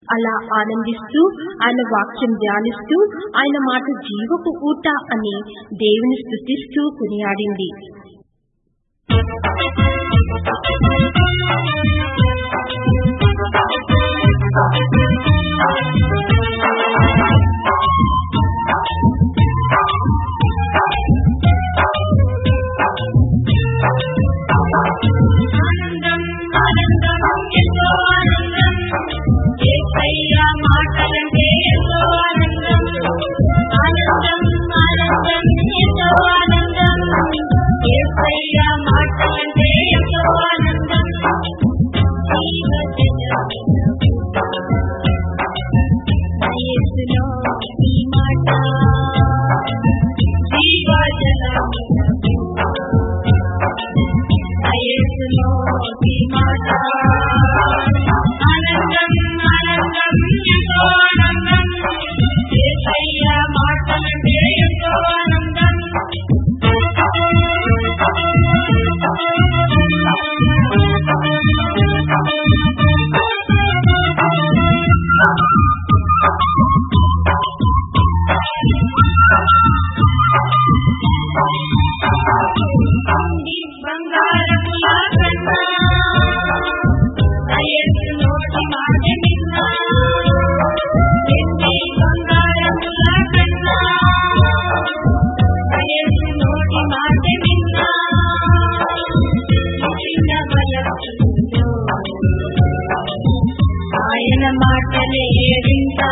అలా ఆనందిస్తూ ఆయన వాక్యం ధ్యానిస్తూ ఆయన మాట జీవపు ఊట అని దేవుని స్థుతిస్తూ కొనియాడింది ఆనందం ఆనందం ఎంతో ఆనందం ఏసయ్య మాటలంటే ఎంతో ఆనందం ఆనందం ఆనందం ఎంతో ఆనందం ఏసయ్య మాటలంటే ఎంతో ఆనందం యేసులో ఈ మాట జీవజలం యేసులో ఈ మాట ఆనందం ఆనందం ఎంతో ఆనందం యేసయ్య మాటలంటే ఎంతో ఆనందం బంగారముల కన్నా యేసు నోటి మాట విన్నా ఎన్ని బంగారముల కన్నా యేసు నోటి మాట విన్నా చిన్న వయస్సులో ఆయన మాటలే వింటా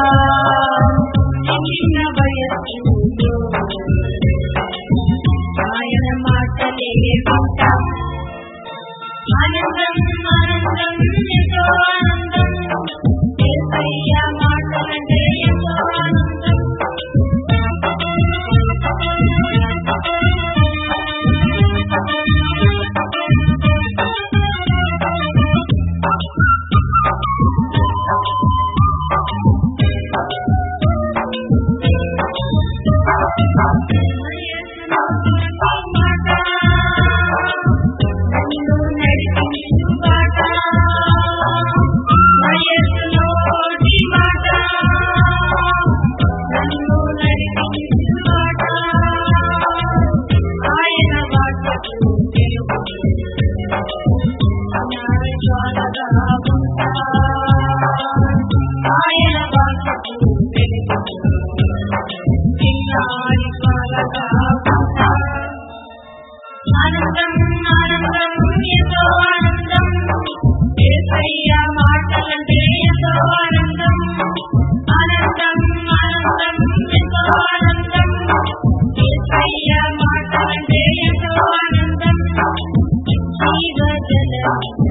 చిన్న వయస్సులో ఆయన మాటలే వింటా ఆనందం ఆనందం ఎంతో ఆనందం యేసయ్య మాటలంటే ఎంతో ఆనందం నన్ను నడిపించువాడ వయస్సులో ఈ మాట నన్ను నడిపించువాడ ఆయన వాటకు తెలుగు జ్వాలగా ఉంటా ఆయన వాటకు తెలుగు చిన్నారి జ్వాలగా ఉంటా ఆనందం ఆనందం ఎంతో ఆనందం ఏసయ్య మాటలంటే ఎంతో ఆనందం ఆనందం ఆనందం ఎంతో ఆనందం ఏసయ్య మాటలంటే ఎంతో ఆనందం జీవజలం